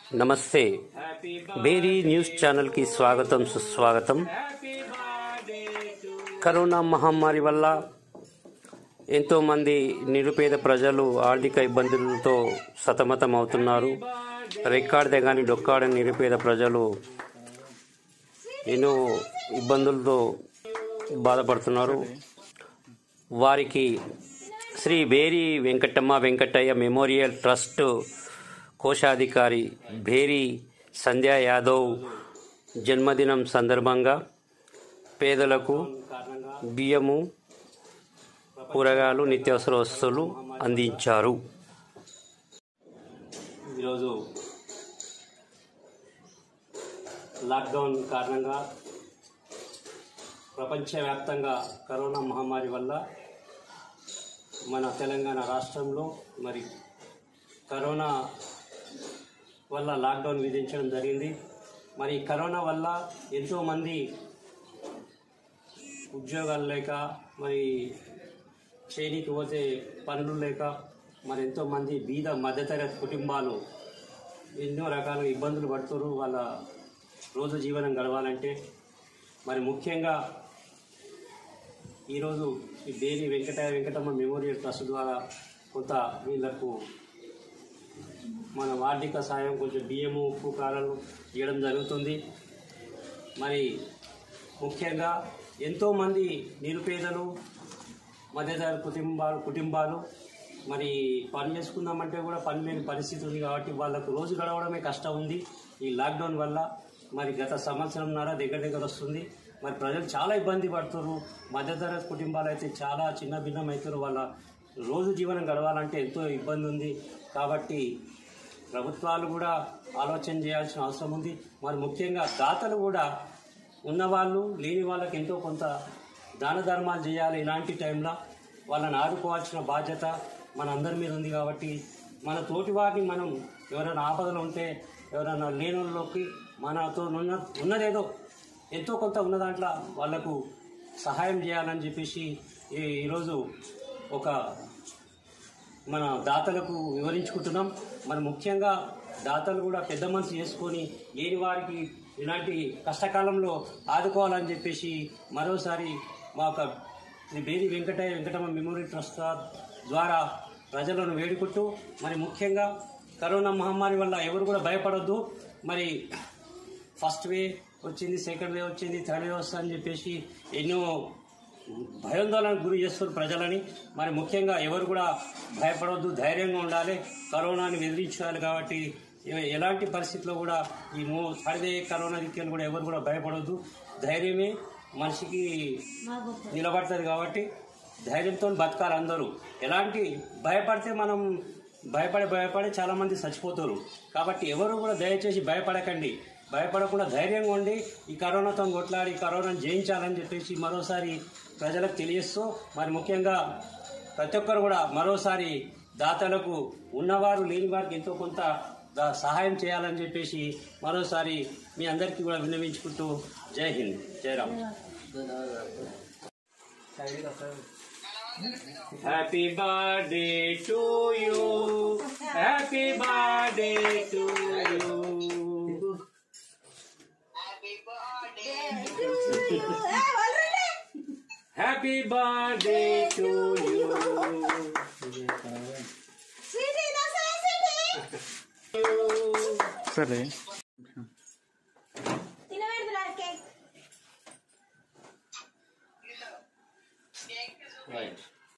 నమస్తే బేరీ న్యూస్ ఛానల్కి స్వాగతం సుస్వాగతం కరోనా మహమ్మారి వల్ల ఎంతోమంది నిరుపేద ప్రజలు ఆర్థిక ఇబ్బందులతో సతమతం అవుతున్నారు రెక్కాడితే కానీ డొక్కాడని నిరుపేద ప్రజలు ఎన్నో ఇబ్బందులతో బాధపడుతున్నారు వారికి శ్రీ బేరి వెంకటమ్మ వెంకటయ్య మెమోరియల్ ట్రస్ట్ కోశాధికారి భేరి సంధ్యా యాదవ్ జన్మదినం సందర్భంగా పేదలకు బియ్యము కూరగాయలు నిత్యావసర వస్తువులు అందించారు ఈరోజు లాక్డౌన్ కారణంగా ప్రపంచవ్యాప్తంగా కరోనా మహమ్మారి వల్ల మన తెలంగాణ రాష్ట్రంలో మరి కరోనా వల్ల లాక్డౌన్ విధించడం జరిగింది మరి కరోనా వల్ల ఎంతోమంది ఉద్యోగాలు లేక మరి చేయనీకి పోతే పనులు లేక మరి ఎంతోమంది బీద మధ్యతరగతి కుటుంబాలు ఎన్నో రకాల ఇబ్బందులు పడుతున్నారు వాళ్ళ రోజు జీవనం గడవాలంటే మరి ముఖ్యంగా ఈరోజు ఈ బేరి వెంకట వెంకటమ్మ మెమోరియల్ ట్రస్ట్ ద్వారా కొంత వీళ్ళకు మన ఆర్థిక సాయం కొంచెం బియ్యము ఉప్పు కారాలు ఇవ్వడం జరుగుతుంది మరి ముఖ్యంగా ఎంతోమంది నిరుపేదలు మధ్యతరగతి కుటుంబాలు కుటుంబాలు మరి పని చేసుకుందామంటే కూడా పని లేని పరిస్థితి ఉంది కాబట్టి వాళ్ళకు రోజు గడవడమే కష్టం ఉంది ఈ లాక్డౌన్ వల్ల మరి గత సంవత్సరంన్నర దగ్గర దగ్గర వస్తుంది మరి ప్రజలు చాలా ఇబ్బంది పడుతున్నారు మధ్యతరగతి కుటుంబాలు అయితే చాలా చిన్న భిన్నం అవుతారు వాళ్ళ రోజు జీవనం గడవాలంటే ఎంతో ఇబ్బంది ఉంది కాబట్టి ప్రభుత్వాలు కూడా ఆలోచన చేయాల్సిన అవసరం ఉంది మరి ముఖ్యంగా దాతలు కూడా ఉన్నవాళ్ళు లేని వాళ్ళకి ఎంతో కొంత దాన ధర్మాలు చేయాలి ఇలాంటి టైంలో వాళ్ళని ఆదుకోవాల్సిన బాధ్యత మన అందరి మీద ఉంది కాబట్టి మన తోటి వారిని మనం ఎవరైనా ఆపదలు ఉంటే ఎవరైనా లేని వాళ్ళకి మనతో ఉన్న ఉన్నదేదో ఎంతో కొంత ఉన్న దాంట్లో వాళ్లకు సహాయం చేయాలని చెప్పేసి ఈ- ఈరోజు ఒక మన దాతలకు వివరించుకుంటున్నాం మరి ముఖ్యంగా దాతలు కూడా పెద్ద మనసు చేసుకొని లేని వారికి ఇలాంటి కష్టకాలంలో ఆదుకోవాలని చెప్పేసి మరోసారి మా యొక్క శ్రీ బేరి వెంకటయ్య వెంకటమ్మ మెమోరియల్ ట్రస్ట్ ద్వారా ప్రజలను వేడుకుంటూ మరి ముఖ్యంగా కరోనా మహమ్మారి వల్ల ఎవరు కూడా భయపడొద్దు మరి ఫస్ట్ వే వచ్చింది సెకండ్ వే వచ్చింది థర్డ్ వే వస్తుందని చెప్పేసి ఎన్నో భయాందోళనకు గురి చేస్తారు ప్రజలని మరి ముఖ్యంగా ఎవరు కూడా భయపడవద్దు ధైర్యంగా ఉండాలి కరోనాని ఎదిరించాలి కాబట్టి ఎ- ఎలాంటి పరిస్థితిలో కూడా ఈ మూ థర్డ్ వే కరోనా దిక్కులు కూడా ఎవరు కూడా భయపడవద్దు ధైర్యమే మనిషికి నిలబడుతుంది కాబట్టి ధైర్యంతో బతకాలి అందరూ ఎలాంటి భయపడితే మనం భయపడి భయపడి చాలామంది చచ్చిపోతారు కాబట్టి ఎవరు కూడా దయచేసి భయపడకండి భయపడకుండా ధైర్యంగా ఉండి ఈ కరోనాతో కొట్లాడి ఈ కరోనాను జయించాలని చెప్పేసి మరోసారి ప్రజలకు తెలియస్తూ మరి ముఖ్యంగా ప్రతి ఒక్కరు కూడా మరోసారి దాతలకు ఉన్నవారు లేని వారికి ఎంతో కొంత దా- సహాయం చేయాలని చెప్పేసి మరోసారి మీ అందరికీ కూడా విన్నవించుకుంటూ జై హింద్ జై Ram happy birthday to you happy birthday to you happy birthday to you సరే తినబెడుతున్నారు కేక్ రైట్